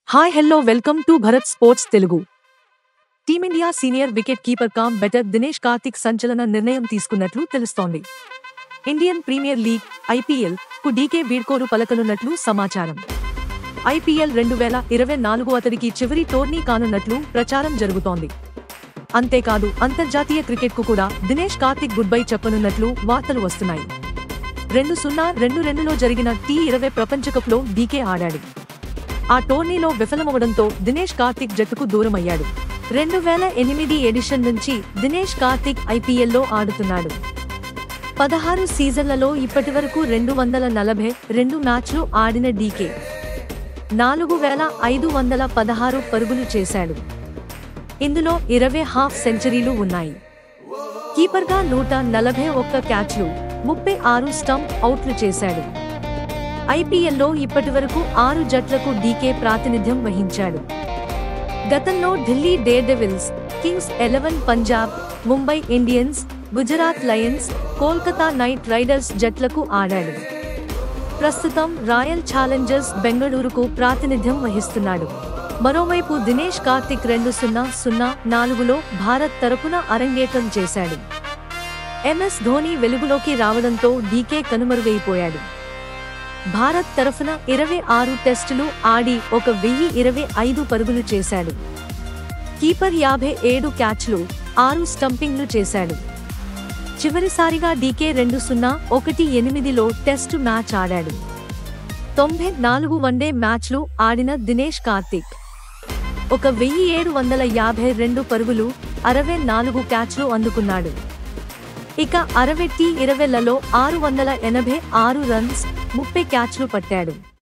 hi hello welcome to Bharat sports Telugu team India senior wicket keeper cum batter Dinesh Karthik సంచలన నిర్ణయం తీసుకున్నట్లు తెలుస్తోంది ఇండియన్ ప్రీమియర్ లీగ్ ఐపీఎల్ కు డీకే వీడ్కోలు పలకనున్నట్లు సమాచారం ఐపీఎల్ రెండు వేల ఇరవై నాలుగు అతడికి చివరి టోర్నీ కానున్నట్లు ప్రచారం జరుగుతోంది అంతేకాదు అంతర్జాతీయ క్రికెట్కు కూడా దినేష్ కార్తిక్ గుడ్ బై చెప్పనున్నట్లు వార్తలు వస్తున్నాయి రెండు సున్నా రెండు రెండులో జరిగిన టీ ఇరవై ప్రపంచ కప్లో డీకే ఆడాడు ఆ టోర్నీలో విఫలమవడంతో దినేష్ కార్తిక్ జట్టుకు దూరమయ్యాడు రెండు వేల ఎనిమిది ఎడిషన్ నుంచి దినేష్ కార్తిక్ ఐపీఎల్లో ఆడుతున్నాడు పదహారు సీజన్లలో ఇప్పటివరకు రెండు వందల నలభై రెండు మ్యాచ్లు ఆడిన డీకే నాలుగు వేల ఐదు వందల పదహారు పరుగులు చేశాడు ఇందులో ఇరవై హాఫ్ సెంచరీలు ఉన్నాయి కీపర్గా నూట నలభై ఒక్క క్యాచ్లు ముప్పై ఆరు స్టంప్ అవుట్లు చేశాడు ఐపీఎల్లో ఇప్పటివరకు ఆరు జట్లకు డీకే ప్రాతినిధ్యం వహించాడు గతంలో Delhi Daredevils Kings Eleven Punjab Mumbai Indians Gujarat Lions Kolkata Knight Riders జట్లకు ఆడాడు ప్రస్తుతం రాయల్ ఛాలెంజర్స్ బెంగళూరుకు ప్రాతినిధ్యం వహిస్తున్నాడు మరోవైపు దినేష్ కార్తిక్ రెండు సున్నా సున్నా నాలుగులో భారత్ తరపున అరంగేట్రం చేశాడు ఎంఎస్ ధోని వెలుగులోకి రావడంతో డీకే కనుమరుగైపోయాడు భారత్ తరఫున ఇరవై ఆరు టెస్టులు ఆడి ఒక వెయ్యి ఇరవై ఐదు పరుగులు చేశాడు కీపర్ యాభై ఏడు క్యాచ్లు ఆరు స్టంపింగ్లు చేశాడు చివరిసారిగా డీకే రెండు సున్నా ఒకటి ఎనిమిదిలో టెస్టు మ్యాచ్ ఆడాడు తొంభై నాలుగు వన్డే మ్యాచ్లు ఆడిన దినేష్ కార్తిక్ ఒక వెయ్యి ఏడు వందల యాభై రెండు పరుగులు అరవై నాలుగు క్యాచ్లు అందుకున్నాడు ఇక అరవై టీ ఇరవైలలో ఆరు వందల ఎనభై ఆరు రన్స్ ముప్పై క్యాచ్లు పట్టాడు